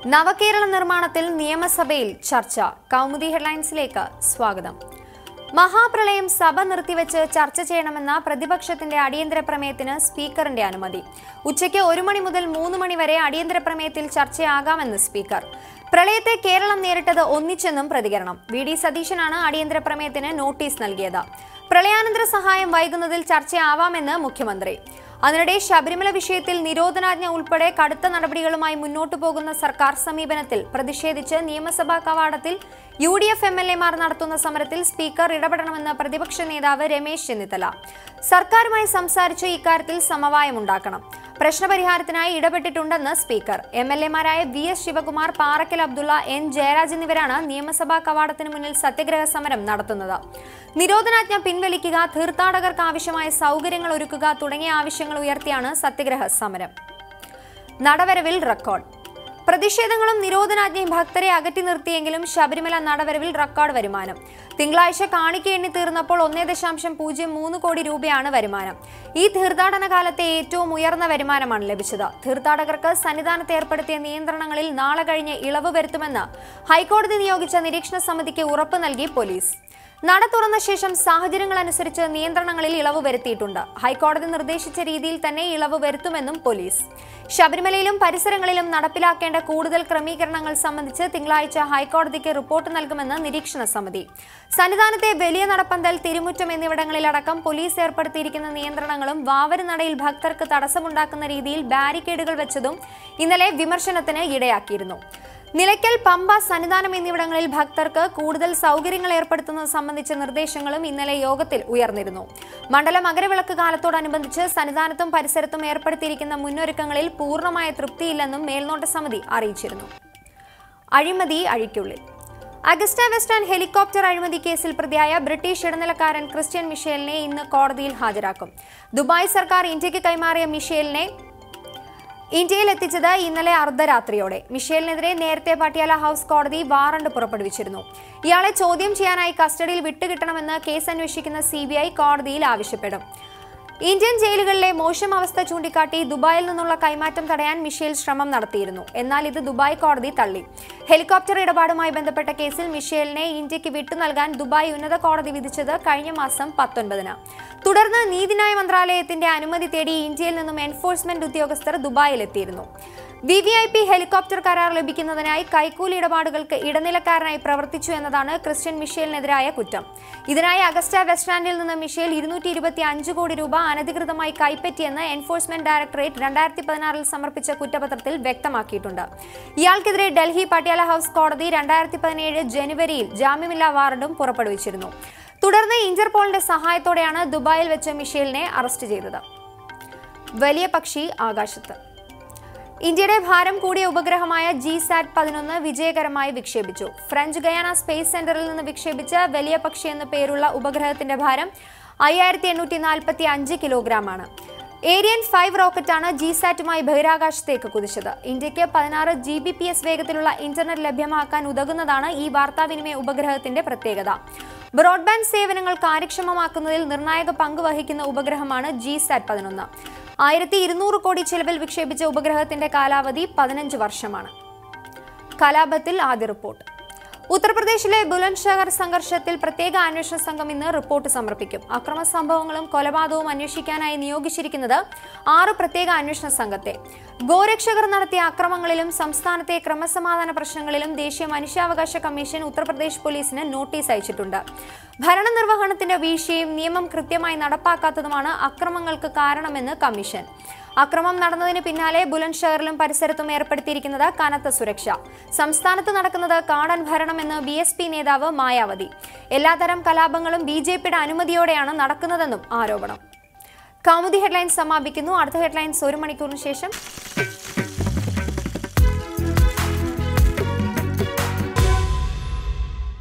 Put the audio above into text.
നവകേരള നിർമ്മാണത്തിൽ നിയമസഭയിൽ ചർച്ച കൗമുദി ഹെഡ്ലൈൻസിലേക്ക് സ്വാഗതം മഹാപ്രളയം സഭ നിർത്തിവെച്ച് ചർച്ച ചെയ്യണമെന്ന പ്രതിപക്ഷത്തിന്റെ അടിയന്തര പ്രമേയത്തിന് സ്പീക്കറിന്റെ അനുമതി ഉച്ചയ്ക്ക് ഒരു മണി മുതൽ മൂന്ന് മണി വരെ അടിയന്തര പ്രമേയത്തിൽ ചർച്ചയാകാമെന്ന് സ്പീക്കർ പ്രളയത്തെ കേരളം നേരിട്ടത് ഒന്നിച്ചെന്നും പ്രതികരണം വി ഡി സതീശനാണ് അടിയന്തര പ്രമേയത്തിന് നോട്ടീസ് നൽകിയത് പ്രളയാനന്തര സഹായം വൈകുന്നതിൽ ചർച്ചയാവാമെന്ന് മുഖ്യമന്ത്രി അതിനിടെ ശബരിമല വിഷയത്തിൽ നിരോധനാജ്ഞ ഉൾപ്പെടെ കടുത്ത നടപടികളുമായി മുന്നോട്ടു പോകുന്ന സർക്കാർ സമീപനത്തിൽ പ്രതിഷേധിച്ച് നിയമസഭാ കവാടത്തിൽ U D F M L എമാർ നടത്തുന്ന സമരത്തിൽ സ്പീക്കർ ഇടപെടണമെന്ന് പ്രതിപക്ഷ നേതാവ് രമേശ് ചെന്നിത്തല സർക്കാരുമായി സംസാരിച്ച് ഇക്കാര്യത്തിൽ സമവായമുണ്ടാക്കണം പ്രശ്നപരിഹാരത്തിനായി ഇടപെട്ടിട്ടുണ്ടെന്ന് സ്പീക്കർ എം എൽ എമാരായ V S Sivakumar Parakkal Abdulla N Jayaraj എന്നിവരാണ് നിയമസഭാ കവാടത്തിന് മുന്നിൽ സത്യഗ്രഹ സമരം നടത്തുന്നത് നിരോധനാജ്ഞ പിൻവലിക്കുക തീർത്ഥാടകർക്ക് ആവശ്യമായ സൗകര്യങ്ങൾ ഒരുക്കുക തുടങ്ങിയ ആവശ്യങ്ങൾ ഉയർത്തിയാണ് സത്യഗ്രഹ സമരം നടവരവിൽ റെക്കോർഡ് പ്രതിഷേധങ്ങളും നിരോധനാജ്ഞയും ഭക്തരെ അകറ്റി നിർത്തിയെങ്കിലും ശബരിമല നടവരവിൽ റെക്കോർഡ് വരുമാനം തിങ്കളാഴ്ച കാണിക്ക എണ്ണി തീർന്നപ്പോൾ ഒന്നേ ദശാംശം പൂജ്യം മൂന്ന് കോടി രൂപയാണ് വരുമാനം ഈ തീർത്ഥാടന കാലത്തെ ഏറ്റവും ഉയർന്ന വരുമാനമാണ് ലഭിച്ചത് തീർത്ഥാടകർക്ക് സന്നിധാനത്ത് ഏർപ്പെടുത്തിയ നിയന്ത്രണങ്ങളിൽ നാളെ കഴിഞ്ഞ് ഇളവ് വരുത്തുമെന്ന് ഹൈക്കോടതി നിയോഗിച്ച നിരീക്ഷണ സമിതിക്ക് ഉറപ്പ് നൽകി പോലീസ് നട തുറന്ന ശേഷം സാഹചര്യങ്ങൾ അനുസരിച്ച് നിയന്ത്രണങ്ങളിൽ ഇളവ് വരുത്തിയിട്ടുണ്ട് ഹൈക്കോടതി നിർദ്ദേശിച്ച രീതിയിൽ തന്നെ ഇളവ് വരുത്തുമെന്നും പോലീസ് ശബരിമലയിലും പരിസരങ്ങളിലും നടപ്പിലാക്കേണ്ട കൂടുതൽ ക്രമീകരണങ്ങൾ സംബന്ധിച്ച് തിങ്കളാഴ്ച ഹൈക്കോടതിക്ക് റിപ്പോർട്ട് നൽകുമെന്ന് നിരീക്ഷണ സമിതി സന്നിധാനത്തെ വലിയ നടപ്പന്തൽ തിരുമുറ്റം എന്നിവിടങ്ങളിലടക്കം പോലീസ് ഏർപ്പെടുത്തിയിരിക്കുന്ന നിയന്ത്രണങ്ങളും വാവരുനടയിൽ ഭക്തർക്ക് തടസ്സമുണ്ടാക്കുന്ന രീതിയിൽ ബാരിക്കേഡുകൾ വെച്ചതും ഇന്നലെ വിമർശനത്തിന് ഇടയാക്കിയിരുന്നു നിലയ്ക്കൽ പമ്പ സന്നിധാനം എന്നിവിടങ്ങളിൽ ഭക്തർക്ക് കൂടുതൽ സൗകര്യങ്ങൾ ഏർപ്പെടുത്തുന്നത് സംബന്ധിച്ച നിർദ്ദേശങ്ങളും ഇന്നലെ യോഗത്തിൽ ഉയർന്നിരുന്നു മണ്ഡല മകരവിളക്ക് കാലത്തോടനുബന്ധിച്ച് സന്നിധാനത്തും പരിസരത്തും ഏർപ്പെടുത്തിയിരിക്കുന്ന മുന്നൊരുക്കങ്ങളിൽ പൂർണ്ണമായ തൃപ്തിയില്ലെന്നും മേൽനോട്ട സമിതി അറിയിച്ചിരുന്നു അഴിമതി അഴിക്കുള്ളിൽ അഗസ്റ്റ വെസ്റ്റേൺ ഹെലികോപ്റ്റർ അഴിമതി കേസിൽ പ്രതിയായ ബ്രിട്ടീഷ് ഇടനിലക്കാരൻ ക്രിസ്ത്യൻ മിഷേലിനെ ഇന്ന് കോടതിയിൽ ഹാജരാക്കും ദുബായ് സർക്കാർ ഇന്ത്യക്ക് കൈമാറിയ മിഷേലിനെ ഇന്ത്യയിൽ എത്തിച്ചത് ഇന്നലെ അർദ്ധരാത്രിയോടെ മിഷേലിനെതിരെ നേരത്തെ പട്ടിയാല ഹൗസ് കോടതി വാറണ്ട് പുറപ്പെടുവിച്ചിരുന്നു ഇയാളെ ചോദ്യം ചെയ്യാനായി കസ്റ്റഡിയിൽ വിട്ടുകിട്ടണമെന്ന് കേസ് അന്വേഷിക്കുന്ന സി കോടതിയിൽ ആവശ്യപ്പെടും ഇന്ത്യൻ ജയിലുകളിലെ മോശം അവസ്ഥ ചൂണ്ടിക്കാട്ടി ദുബായിൽ നിന്നുള്ള കൈമാറ്റം തടയാൻ മിഷേൽ ശ്രമം നടത്തിയിരുന്നു എന്നാൽ ഇത് ദുബായ് കോടതി തള്ളി ഹെലികോപ്റ്റർ ഇടപാടുമായി ബന്ധപ്പെട്ട കേസിൽ മിഷേലിനെ ഇന്ത്യക്ക് വിട്ടു നൽകാൻ ദുബായ് ഉന്നത കോടതി വിധിച്ചത് കഴിഞ്ഞ മാസം പത്തൊൻപതിന് തുടർന്ന് നീതിന്യായ മന്ത്രാലയത്തിന്റെ അനുമതി തേടി ഇന്ത്യയിൽ നിന്നും എൻഫോഴ്സ്മെന്റ് ഉദ്യോഗസ്ഥർ ദുബായിലെത്തിയിരുന്നു V V I P helicopter കരാർ ലഭിക്കുന്നതിനായി കൈക്കൂലി ഇടപാടുകൾക്ക് ഇടനിലക്കാരനായി പ്രവർത്തിച്ചു എന്നതാണ് ക്രിസ്ത്യൻ മിഷേലിനെതിരായ കുറ്റം ഇതിനായി അഗസ്റ്റ വെസ്റ്റാൻഡിൽ നിന്ന് മിഷേൽ ഇരുന്നൂറ്റി ഇരുപത്തി അഞ്ച് കോടി രൂപ അനധികൃതമായി കൈപ്പറ്റിയെന്ന് എൻഫോഴ്സ്മെന്റ് ഡയറക്ടറേറ്റ് രണ്ടായിരത്തി പതിനാറിൽ സമർപ്പിച്ച കുറ്റപത്രത്തിൽ വ്യക്തമാക്കിയിട്ടുണ്ട് ഇയാൾക്കെതിരെ ഡൽഹി പട്യാല ഹൗസ് കോടതി രണ്ടായിരത്തി പതിനേഴ് ജനുവരിയിൽ ജാമ്യമില്ലാ വാറണ്ടും പുറപ്പെടുവിച്ചിരുന്നു തുടർന്ന് ഇന്റർപോളിന്റെ സഹായത്തോടെയാണ് ദുബായിൽ വെച്ച് മിഷേലിനെ അറസ്റ്റ് ചെയ്തത് വലിയ പക്ഷി ആകാശത്ത് ഇന്ത്യയുടെ ഭാരം കൂടിയ ഉപഗ്രഹമായ ജി സാറ്റ് പതിനൊന്ന് വിജയകരമായി വിക്ഷേപിച്ചു ഫ്രഞ്ച് ഗയാന സ്പേസ് സെന്ററിൽ നിന്ന് വിക്ഷേപിച്ച വലിയ പക്ഷി എന്ന പേരുള്ള ഉപഗ്രഹത്തിന്റെ ഭാരം അയ്യായിരത്തി എണ്ണൂറ്റി നാൽപ്പത്തി അഞ്ച് കിലോഗ്രാമാണ് ഏരിയൻ ഫൈവ് റോക്കറ്റാണ് ജി സാറ്റുമായി ബഹിരാകാശത്തേക്ക് കുതിച്ചത് ഇന്ത്യക്ക് പതിനാറ് ജി ബി പി എസ് വേഗത്തിലുള്ള ഇന്റർനെറ്റ് ലഭ്യമാക്കാൻ ഉതകുന്നതാണ് ഈ വാർത്താവിനിമയ ഉപഗ്രഹത്തിന്റെ പ്രത്യേകത ബ്രോഡ്ബാൻഡ് സേവനങ്ങൾ കാര്യക്ഷമമാക്കുന്നതിൽ നിർണായക പങ്ക് വഹിക്കുന്ന ഉപഗ്രഹമാണ് ജി സാറ്റ് പതിനൊന്ന് ആയിരത്തി ഇരുന്നൂറ് കോടി ചെലവിൽ വിക്ഷേപിച്ച ഉപഗ്രഹത്തിന്റെ കാലാവധി പതിനഞ്ച് വർഷമാണ് കലാപത്തിൽ ആദ്യ റിപ്പോർട്ട് ഉത്തർപ്രദേശിലെ ബുലന്ദ്ഷഹർ സംഘർഷത്തിൽ പ്രത്യേക അന്വേഷണ സംഘം ഇന്ന് റിപ്പോർട്ട് സമർപ്പിക്കും അക്രമ സംഭവങ്ങളും കൊലപാതകവും അന്വേഷിക്കാനായി നിയോഗിച്ചിരിക്കുന്നത് ആറ് പ്രത്യേക അന്വേഷണ സംഘത്തെ ഗോരക്ഷകർ നടത്തിയ അക്രമങ്ങളിലും സംസ്ഥാനത്തെ ക്രമസമാധാന പ്രശ്നങ്ങളിലും ദേശീയ മനുഷ്യാവകാശ കമ്മീഷൻ ഉത്തർപ്രദേശ് പോലീസിന് നോട്ടീസ് അയച്ചിട്ടുണ്ട് ഭരണനിർവഹണത്തിന്റെ വീഴ്ചയും നിയമം കൃത്യമായി നടപ്പാക്കാത്തതുമാണ് അക്രമങ്ങൾക്ക് കാരണമെന്ന് കമ്മീഷൻ അക്രമം നടന്നതിന് പിന്നാലെ ബുലന്ദ്ഷഹറിലും പരിസരത്തും ഏർപ്പെടുത്തിയിരിക്കുന്നത് കനത്ത സുരക്ഷ സംസ്ഥാനത്ത് നടക്കുന്നത് കാടൻ ഭരണമെന്ന് ബി എസ് പി നേതാവ് മായാവതി എല്ലാതരം കലാപങ്ങളും ബി ജെ പിയുടെ അനുമതിയോടെയാണ് നടക്കുന്നതെന്നും ആരോപണം കൗമുദി ഹെഡ്ലൈൻസ് സമാപിക്കുന്നു അടുത്ത ഹെഡ്ലൈൻസ് ഒരു മണിക്കൂറിന് ശേഷം